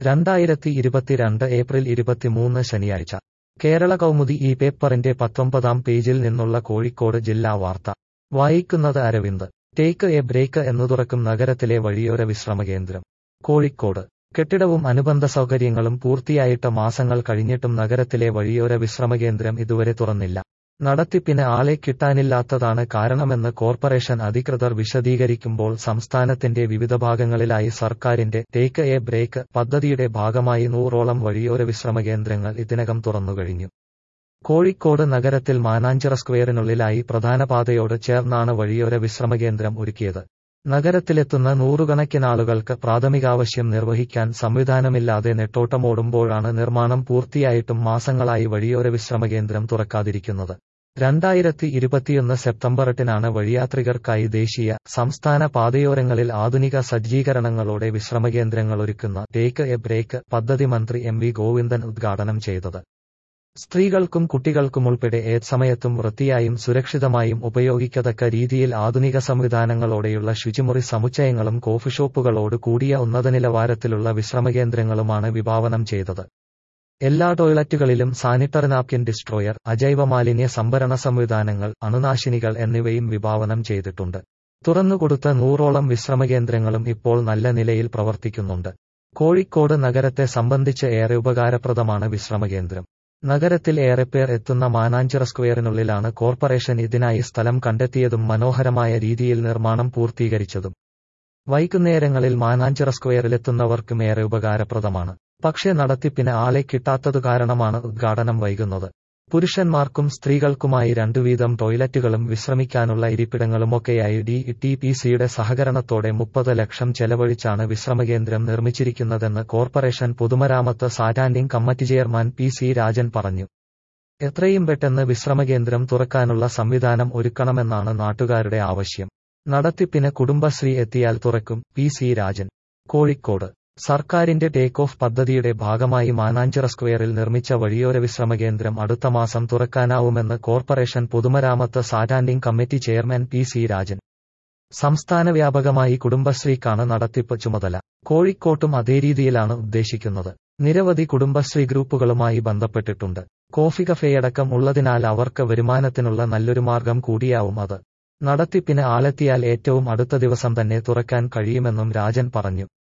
രണ്ടായിരത്തി ഇരുപത്തിരണ്ട് ഏപ്രിൽ ഇരുപത്തിമൂന്ന് ശനിയാഴ്ച കേരള കൗമുദി ഈ പേപ്പറിന്റെ പത്തൊമ്പതാം പേജിൽ നിന്നുള്ള കോഴിക്കോട് ജില്ലാ വാർത്ത വായിക്കുന്നത് അരവിന്ദ് ടേക്ക് എ ബ്രേക്ക് എന്നു തുറക്കും നഗരത്തിലെ വഴിയോര വിശ്രമകേന്ദ്രം കോഴിക്കോട് കെട്ടിടവും അനുബന്ധ സൗകര്യങ്ങളും പൂർത്തിയായിട്ട് മാസങ്ങൾ കഴിഞ്ഞിട്ടും നഗരത്തിലെ വഴിയോര വിശ്രമകേന്ദ്രം ഇതുവരെ തുറന്നില്ല നടത്തിപ്പിന് ആളെ കിട്ടാനില്ലാത്തതാണ് കാരണമെന്ന് കോർപ്പറേഷൻ അധികൃതർ വിശദീകരിക്കുമ്പോൾ സംസ്ഥാനത്തിന്റെ വിവിധ ഭാഗങ്ങളിലായി സർക്കാരിന്റെ ടേക്ക് എ ബ്രേക്ക് പദ്ധതിയുടെ ഭാഗമായി നൂറോളം വഴിയോര വിശ്രമകേന്ദ്രങ്ങൾ ഇതിനകം തുറന്നുകഴിഞ്ഞു കോഴിക്കോട് നഗരത്തിൽ മാനാഞ്ചിറ സ്ക്വയറിനുള്ളിലായി പ്രധാന പാതയോട് ചേർന്നാണ് വഴിയോര വിശ്രമകേന്ദ്രം ഒരുക്കിയത് നഗരത്തിലെത്തുന്ന നൂറുകണക്കിനാളുകൾക്ക് പ്രാഥമികാവശ്യം നിർവഹിക്കാൻ സംവിധാനമില്ലാതെ നെട്ടോട്ടമോടുമ്പോഴാണ് നിർമ്മാണം പൂർത്തിയായിട്ടും മാസങ്ങളായി വഴിയോര വിശ്രമകേന്ദ്രം തുറക്കാതിരിക്കുന്നത് രണ്ടായിരത്തി ഇരുപത്തിയൊന്ന് സെപ്റ്റംബർ എട്ടിനാണ് വഴിയാത്രികർക്കായി ദേശീയ സംസ്ഥാന പാതയോരങ്ങളിൽ ആധുനിക സജ്ജീകരണങ്ങളോടെ വിശ്രമകേന്ദ്രങ്ങൾ ഒരുക്കുന്ന ടേക്ക് എ ബ്രേക്ക് പദ്ധതി മന്ത്രി എം വി ഗോവിന്ദൻ ഉദ്ഘാടനം ചെയ്തത് സ്ത്രീകൾക്കും കുട്ടികൾക്കുമുൾപ്പെടെ ഏത് സമയത്തും വൃത്തിയായും സുരക്ഷിതമായും ഉപയോഗിക്കത്തക്ക രീതിയിൽ ആധുനിക സംവിധാനങ്ങളോടെയുള്ള ശുചിമുറി സമുച്ചയങ്ങളും കോഫിഷോപ്പുകളോട് കൂടിയ ഉന്നത നിലവാരത്തിലുള്ള വിശ്രമകേന്ദ്രങ്ങളുമാണ് വിഭാവനം ചെയ്തത് എല്ലാ ടോയ്ലറ്റുകളിലും സാനിറ്ററി നാപ്കിൻ ഡിസ്ട്രോയർ അജൈവ മാലിന്യ സംഭരണ സംവിധാനങ്ങൾ അണുനാശിനികൾ എന്നിവയും വിഭാവനം ചെയ്തിട്ടുണ്ട് തുറന്നുകൊടുത്ത നൂറോളം വിശ്രമകേന്ദ്രങ്ങളും ഇപ്പോൾ നല്ല നിലയിൽ പ്രവർത്തിക്കുന്നുണ്ട് കോഴിക്കോട് നഗരത്തെ സംബന്ധിച്ച് ഏറെ ഉപകാരപ്രദമാണ് വിശ്രമകേന്ദ്രം നഗരത്തിൽ ഏറെപ്പേർ എത്തുന്ന മാനാഞ്ചിറ സ്ക്വയറിനുള്ളിലാണ് കോർപ്പറേഷൻ ഇതിനായി സ്ഥലം കണ്ടെത്തിയതും മനോഹരമായ രീതിയിൽ നിർമ്മാണം പൂർത്തീകരിച്ചതും വൈകുന്നേരങ്ങളിൽ മാനാഞ്ചിറ സ്ക്വയറിലെത്തുന്നവർക്കും ഏറെ ഉപകാരപ്രദമാണ് പക്ഷേ നടത്തിപ്പിന് ആളെ കിട്ടാത്തതു കാരണമാണ് ഉദ്ഘാടനം വൈകുന്നത് പുരുഷന്മാർക്കും സ്ത്രീകൾക്കുമായി രണ്ടു വീതം ടോയ്ലറ്റുകളും വിശ്രമിക്കാനുള്ള ഇരിപ്പിടങ്ങളുമൊക്കെയായി ഡി ടി പി സിയുടെ സഹകരണത്തോടെ മുപ്പത് ലക്ഷം ചെലവഴിച്ചാണ് വിശ്രമകേന്ദ്രം നിർമ്മിച്ചിരിക്കുന്നതെന്ന് കോർപ്പറേഷൻ പൊതുമരാമത്ത് standing committee chairman P C Rajan പറഞ്ഞു എത്രയും പെട്ടെന്ന് വിശ്രമകേന്ദ്രം തുറക്കാനുള്ള സംവിധാനം ഒരുക്കണമെന്നാണ് നാട്ടുകാരുടെ ആവശ്യം നടത്തിപ്പിന് കുടുംബശ്രീ എത്തിയാൽ തുറക്കും പി സി രാജൻ കോഴിക്കോട് സർക്കാരിന്റെ ടേക്ക് ഓഫ് പദ്ധതിയുടെ ഭാഗമായി മാനാഞ്ചിറ സ്ക്വയറിൽ നിർമ്മിച്ച വഴിയോര വിശ്രമകേന്ദ്രം അടുത്ത മാസം തുറക്കാനാവുമെന്ന് കോർപ്പറേഷൻ പൊതുമരാമത്ത് standing committee chairman P C Rajan സംസ്ഥാന വ്യാപകമായി കുടുംബശ്രീക്കാണ് നടത്തിപ്പ് ചുമതല കോഴിക്കോട്ടും അതേ രീതിയിലാണ് ഉദ്ദേശിക്കുന്നത് നിരവധി കുടുംബശ്രീ ഗ്രൂപ്പുകളുമായി ബന്ധപ്പെട്ടിട്ടുണ്ട് കോഫി കഫേയടക്കം ഉള്ളതിനാൽ അവർക്ക് വരുമാനത്തിനുള്ള നല്ലൊരു മാർഗം കൂടിയാവും അത് നടത്തിപ്പിന് ആളെത്തിയാൽ ഏറ്റവും അടുത്ത ദിവസം തന്നെ തുറക്കാൻ കഴിയുമെന്നും രാജൻ പറഞ്ഞു